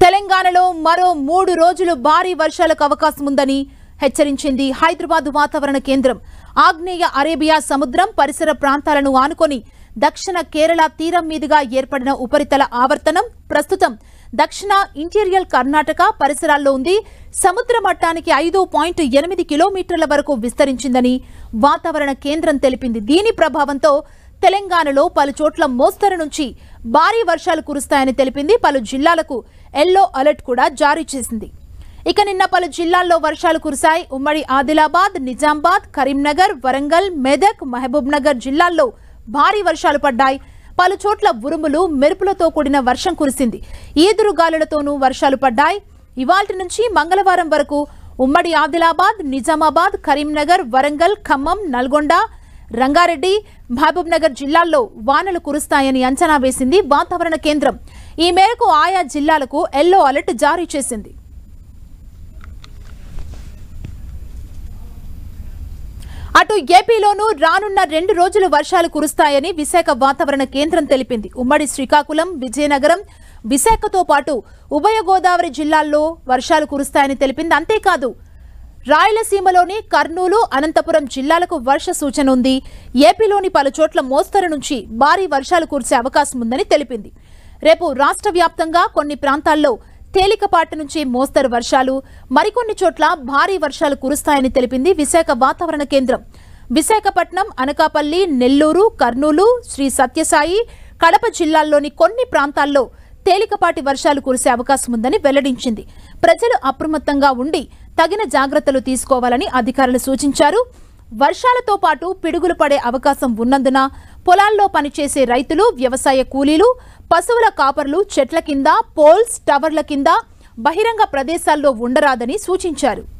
తెలంగాణలో మరో మూడు రోజులు భారీ వర్షాలకు అవకాశం ఉందని హెచ్చరించింది హైదరాబాద్ వాతావరణ కేంద్రం ఆగ్నేయ అరేబియా సముద్రం పరిసర ప్రాంతాలను ఆనుకొని దక్షిణ కేరళ తీరం మీదుగా ఏర్పడిన ఉపరితల ఆవర్తనం ప్రస్తుతం దక్షిణ ఇంటీరియల్ కర్ణాటక పరిసరాల్లో ఉంది సముద్ర మట్టానికి ఐదు పాయింట్ ఎనిమిది కిలోమీటర్ల వరకు విస్తరించిందని వాతావరణ కేంద్రం తెలిపింది దీని ప్రభావంతో తెలంగాణలో పలు చోట్ల మోస్తరు నుంచి భారీ వర్షాలు కురుస్తాయని తెలిపింది పలు జిల్లాలకు ఎల్లో అలర్ట్ కూడా జారీ చేసింది ఇక నిన్న పలు జిల్లాల్లో వర్షాలు కురిశాయి ఉమ్మడి ఆదిలాబాద్ నిజామాబాద్ కరీంనగర్ వరంగల్ మెదక్ మహబూబ్ నగర్ జిల్లాల్లో భారీ వర్షాలు పడ్డాయి పలు చోట్ల ఉరుములు మెరుపులతో కూడిన వర్షం కురిసింది ఈదురుగాలులతోనూ వర్షాలు పడ్డాయి ఇవాల్టి నుంచి మంగళవారం వరకు ఉమ్మడి ఆదిలాబాద్ నిజామాబాద్ కరీంనగర్ వరంగల్ ఖమ్మం నల్గొండ రంగారెడ్డి మహబూబ్ నగర్ జిల్లాల్లో వానలు కురుస్తాయని అంచనా వేసింది వాతావరణ కేంద్రం ఈ మేరకు ఆయా జిల్లాలకు ఎల్లో అలర్ట్ జారీ చేసింది అటు ఏపీలోనూ రానున్న రెండు రోజులు వర్షాలు కురుస్తాయని విశాఖ వాతావరణ కేంద్రం తెలిపింది ఉమ్మడి శ్రీకాకుళం విజయనగరం విశాఖతో పాటు ఉభయ గోదావరి జిల్లాల్లో వర్షాలు కురుస్తాయని తెలిపింది అంతేకాదు రాయలసీమలోని కర్నూలు అనంతపురం జిల్లాలకు వర్ష సూచన ఉంది ఏపీలోని పలు చోట్ల మోస్తరు నుంచి భారీ వర్షాలు కురిసే అవకాశం ఉందని తెలిపింది రేపు రాష్ట్ర వ్యాప్తంగా కొన్ని ప్రాంతాల్లో తేలికపాటి నుంచి మోస్తరు వర్షాలు మరికొన్ని చోట్ల భారీ వర్షాలు కురుస్తాయని తెలిపింది విశాఖ వాతావరణ కేంద్రం విశాఖపట్నం అనకాపల్లి నెల్లూరు కర్నూలు శ్రీ సత్యసాయి కడప జిల్లాల్లోని కొన్ని ప్రాంతాల్లో తేలికపాటి వర్షాలు కురిసే అవకాశం ఉందని వెల్లడించింది ప్రజలు అప్రమత్తంగా ఉండి తగిన జాగ్రత్తలు తీసుకోవాలని అధికారులు సూచించారు వర్షాలతో పాటు పిడుగులు పడే అవకాశం ఉన్నందున పొలాల్లో పనిచేసే రైతులు వ్యవసాయ కూలీలు పశువుల కాపర్లు చెట్ల కింద పోల్స్ టవర్ల కింద బహిరంగ ప్రదేశాల్లో ఉండరాదని సూచించారు